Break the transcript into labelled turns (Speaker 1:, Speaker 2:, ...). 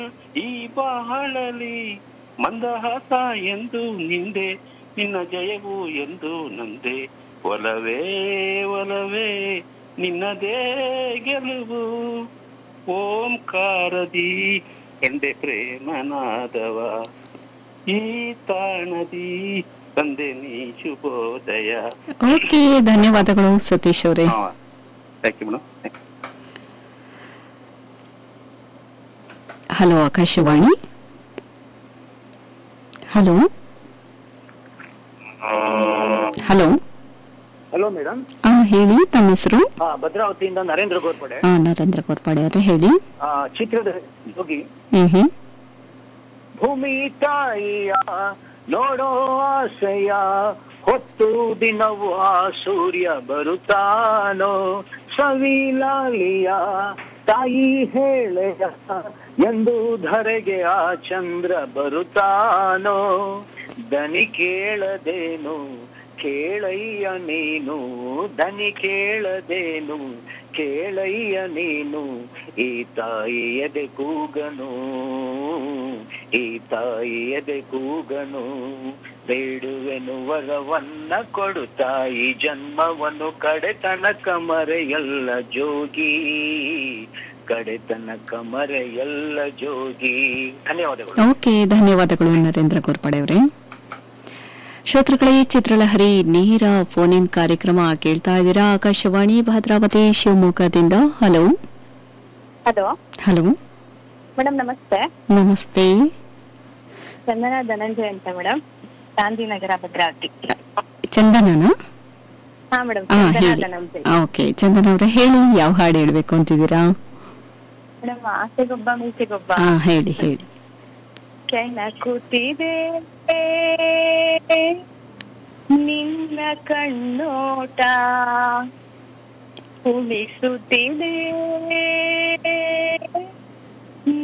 Speaker 1: ಈ ಬಾಳಲಿ ಮಂದಹಾಸ ಎಂದು ನಿಂದೆ ನಿನ್ನ ಜಯವು ಎಂದು ನಂದೆ ಒಲವೇ ಒಲವೇ ನಿನ್ನದೇ ಗೆಲುವು ಓಂಕಾರದಿ ಕಂಡೆ ಪ್ರೇಮನಾದವ ಈ ತಾಣದಿ ತಂದೆ ನೀ ಶುಭೋದಯ
Speaker 2: ಓಕೆ ಧನ್ಯವಾದಗಳು ಸತೀಶ್ ಅವರೇ
Speaker 1: thank you madam
Speaker 2: hello Akashvani hello hello
Speaker 3: hello madam
Speaker 2: ಆ ಹೇಳಿ ತಮ್ಮ ಹೆಸರು
Speaker 3: ಹಾ ಭದ್ರಾವತಿಯಿಂದ ನರೇಂದ್ರ ಗೋರ್ಪಡೆ
Speaker 2: ಆ ನರೇಂದ್ರ ಗೋರ್ಪಾಡೆ ಅವರೇ ಹೇಳಿ
Speaker 3: ಆ, ಚಿತ್ರದ ಹೋಗಿ
Speaker 2: ಹ್ಮ್ ಹ್ಮ್
Speaker 3: ಭೂಮಿ ತಾಯಿಯ ನೋಡೋ ಆಸೆಯ ಹೊತ್ತು ದಿನವು ಆ ಸೂರ್ಯ ಬರುತ್ತಾನೋ ಸವಿಲಾಲಿಯ ತಾಯಿ ಹೇಳೆಯ ಎಂದು ಧರೆಗೆ ಆ ಚಂದ್ರ ಬರುತ್ತಾನೋ ದನಿ ಕೇಳದೇನು ಕೇಳಯ್ಯ ನೀನು ದನಿ ಕೇಳದೇನು ಕೇಳಯ್ಯ ನೀನು ಈ ತಾಯಿ ಎದೆ ಕೂಗನು ಈ ತಾಯಿ ಎದೆ ಕೂಗನು ಬೇಡುವೆನು ವರವನ್ನ ಕೊಡು ತಾಯಿ ಜನ್ಮವನ್ನು ಕಡೆತನಕ ಮರೆಯಲ್ಲ ಜೋಗಿ ಕಡೆತನಕ ಮರೆಯಲ್ಲ ಜೋಗಿ ಧನ್ಯವಾದಗಳು
Speaker 2: ಓಕೆ ಧನ್ಯವಾದಗಳು ನರೇಂದ್ರ ಗೋರ್ಪಾಡೆ ಅವರೇ ಶ್ರೋತೃಗಳೇ ಚಿತ್ರಲಹರಿ ನೇರ ಫೋನ್ ಇನ್ ಕಾರ್ಯಕ್ರಮ ಕೇಳ್ತಾ ಇದ್ದೀರಾ ಆಕಾಶವಾಣಿ ಭದ್ರಾವತಿ ಶಿವಮೊಗ್ಗದಿಂದ ಹಲೋ
Speaker 4: ಹಲೋ
Speaker 2: ಹಲೋ
Speaker 4: ಮೇಡಮ್ ನಮಸ್ತೆ
Speaker 2: ನಮಸ್ತೆ
Speaker 4: ಚಂದನ ಧನಂಜಯ ಅಂತ ಮೇಡಮ್ ಗಾಂಧಿನಗರ ಭದ್ರಾವತಿ
Speaker 2: ಚಂದನನ
Speaker 4: ಹಾ ಮೇಡಮ್
Speaker 2: ಹಾ
Speaker 4: ಚಂದನ
Speaker 2: ಹೇಳಿ
Speaker 4: ಧನಂಜಯ
Speaker 2: ಓಕೆ ಚಂದನ ಅವರೇ ಹೇಳಿ ಯಾವ ಹಾಡು ಹೇಳ್ಬೇಕು ಅಂತಿದ್ದೀರಾ
Speaker 4: ಮೇಡಮ್ ಆಸೆಗೊಬ್ಬ ಮೀಸೆಗೊಬ್ಬ
Speaker 2: ಹಾ ಹೇಳಿ ಹೇಳಿ
Speaker 4: ಕೆಣ ಕೂತಿದೆ ನಿನ್ನ ಕಣ್ಣೋಟ ಉಳಿಸುತ್ತಿದೆ